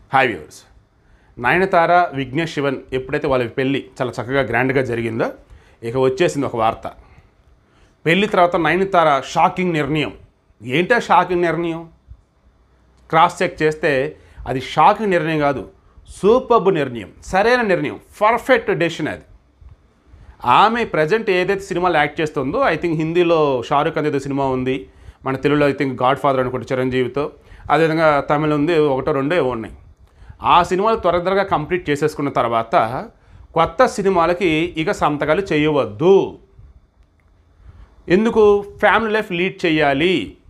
hi viewers Nayanthara Vignesh Shivan ఎప్పుడైతే వాళ్ళ పెళ్ళి చాలా చక్కగా గ్రాండ్గా జరిగిందో ఇక వచ్చేసింది ఒక వార్త పెళ్లి తర్వాత నయనతార షాకింగ్ నిర్ణయం ఏంటా షాకింగ్ నిర్ణయం క్రాస్ చెక్ చేస్తే అది షాకింగ్ నిర్ణయం కాదు సూపర్బ్ నిర్ణయం సరైన నిర్ణయం పర్ఫెక్ట్ డెసిషన్ అది ఆమె ప్రజెంట్ ఏదైతే సినిమాలో యాక్ట్ చేస్తుందో ఐ థింక్ హిందీలో షారుఖ్ ఖాన్ ఏదో సినిమా ఉంది మన తెలుగులో ఐ థింక్ గాడ్ ఫాదర్ అనుకుంటే చిరంజీవితో అదేవిధంగా తమిళ ఉంది ఒకటో రెండో ఏవో ఉన్నాయి ఆ సినిమాలు త్వర త్వరగా కంప్లీట్ చేసేసుకున్న తర్వాత కొత్త సినిమాలకి ఇక సంతకాలు చేయవద్దు ఎందుకు ఫ్యామిలీ లైఫ్ లీడ్ చేయాలి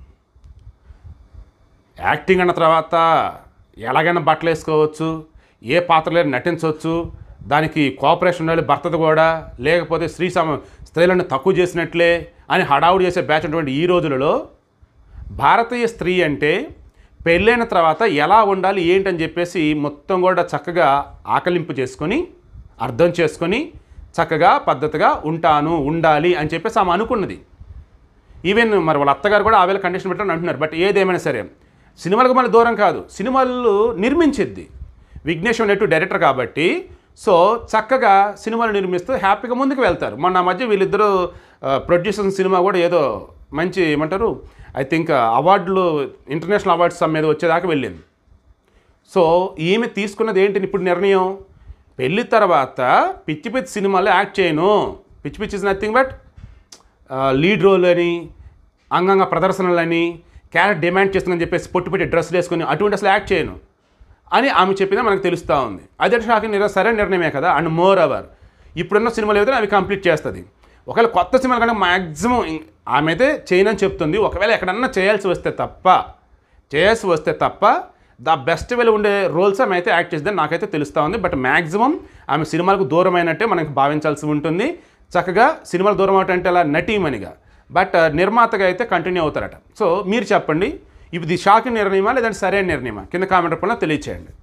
యాక్టింగ్ అన్న తర్వాత ఎలాగైనా బట్టలు వేసుకోవచ్చు ఏ పాత్రలో నటించవచ్చు దానికి కోఆపరేషన్ ఉండాలి భర్తది కూడా లేకపోతే స్త్రీ సమ స్త్రీలను తక్కువ చేసినట్లే అని హడావుడి చేసే బ్యాచ్ ఉన్నటువంటి ఈ రోజులలో భారతీయ స్త్రీ అంటే పెళ్ళైన తర్వాత ఎలా ఉండాలి ఏంటని చెప్పేసి మొత్తం కూడా చక్కగా ఆకలింపు చేసుకొని అర్థం చేసుకొని చక్కగా పద్ధతిగా ఉంటాను ఉండాలి అని చెప్పేసి ఆమె అనుకున్నది ఈవెన్ మరి వాళ్ళ అత్తగారు కూడా ఆవేళ కండిషన్ పెట్టని అంటున్నారు బట్ ఏదేమైనా సరే సినిమాలకు మళ్ళీ దూరం కాదు సినిమాలు నిర్మించిద్ది విఘ్నేష్ నెట్టు డైరెక్టర్ కాబట్టి సో చక్కగా సినిమాలు నిర్మిస్తూ హ్యాపీగా ముందుకు వెళ్తారు మొన్న మధ్య వీళ్ళిద్దరూ ప్రొడ్యూసర్ సినిమా కూడా ఏదో మంచి ఏమంటారు ఐ థింక్ అవార్డులు ఇంటర్నేషనల్ అవార్డ్స్ మీద వచ్చేదాకా వెళ్ళింది సో ఈమె తీసుకున్నది ఏంటి ఇప్పుడు నిర్ణయం పెళ్లి తర్వాత పిచ్చి పిచ్చి సినిమాలో యాక్ట్ చేయను పిచ్చి పిచ్చి is nothing but lead role అని అంగంగ ప్రదర్శనలని క్యారెక్టర్ డిమాండ్ చేస్తుందని చెప్పేసి పొట్టు పెట్టి డ్రెస్సులు వేసుకొని అటువంటి అసలు యాక్ట్ చేయను అని ఆమె చెప్పింది మనకు తెలుస్తూ ఉంది అదే షాకింగ్ నిరా సరైన నిర్ణయమే కదా అండ్ మోర్ అవర్ ఇప్పుడున్న సినిమాలు ఏదైతే అవి కంప్లీట్ చేస్తుంది ఒకవేళ కొత్త సినిమాలు కనుక మ్యాక్సిమం ఆమె అయితే చేయనని చెప్తుంది ఒకవేళ ఎక్కడన్నా చేయాల్సి వస్తే తప్ప చేయాల్సి వస్తే తప్ప ద బెస్ట్ వేలో ఉండే రోల్స్ ఆమె అయితే యాక్ట్ చేసిందని నాకైతే తెలుస్తూ ఉంది బట్ మ్యాక్సిమం ఆమె సినిమాలకు దూరమైనట్టే మనకి భావించాల్సి ఉంటుంది చక్కగా సినిమాలు దూరం అవటం అంటే అలా నటీమణిగా బట్ నిర్మాతగా అయితే కంటిన్యూ అవుతారట సో మీరు చెప్పండి ఇది షాకింగ్ నిర్ణయమా లేదంటే సరైన నిర్ణయమా కింద కామెంట్ రూపంలో తెలియచేయండి